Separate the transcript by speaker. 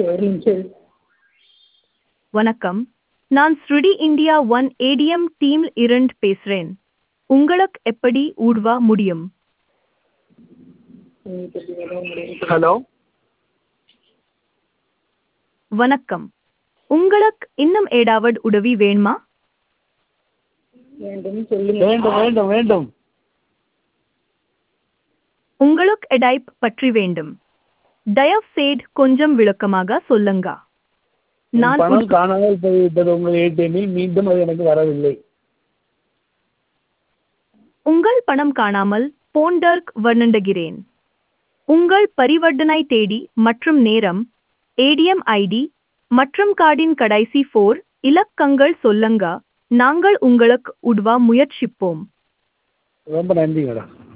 Speaker 1: சரிங்க சரி
Speaker 2: வணக்கம் நான் ஸ்ருடி இந்தியா ஒன் ஏடிஎம் டீம் இரண்டு பேசுறேன் உங்களுக்கு எப்படி உதவ முடியும்
Speaker 3: ஹலோ
Speaker 2: வணக்கம் உங்களுக்கு இன்னும் ஏதாவது உதவி வேணுமா
Speaker 1: வேண்டும் சொல்லுங்க
Speaker 3: வேண்டும் வேண்டும் வேண்டும்
Speaker 2: உங்களுக்கு எடைப் பற்றி வேண்டும் தயவு செய்து கொஞ்சம் விளக்கமாக சொல்லுங்க
Speaker 3: என்
Speaker 2: நான்
Speaker 3: பணம்
Speaker 2: உத்-
Speaker 3: காணாமல் போய்விட்டது உங்கள் ஏடிஎம்மில் மீண்டும் அது எனக்கு வரவில்லை
Speaker 2: உங்கள் பணம் காணாமல் போண்டர்க் வர்ணண்டுகிறேன் உங்கள் பரிவர்த்தனை தேதி மற்றும் நேரம் ஏடிஎம் ஐடி மற்றும் கார்டின் கடைசி ஃபோர் இலக்கங்கள் சொல்லுங்க நாங்கள் உங்களுக்கு உதவ முயற்சிப்போம்
Speaker 3: ரொம்ப நன்றி மேடம்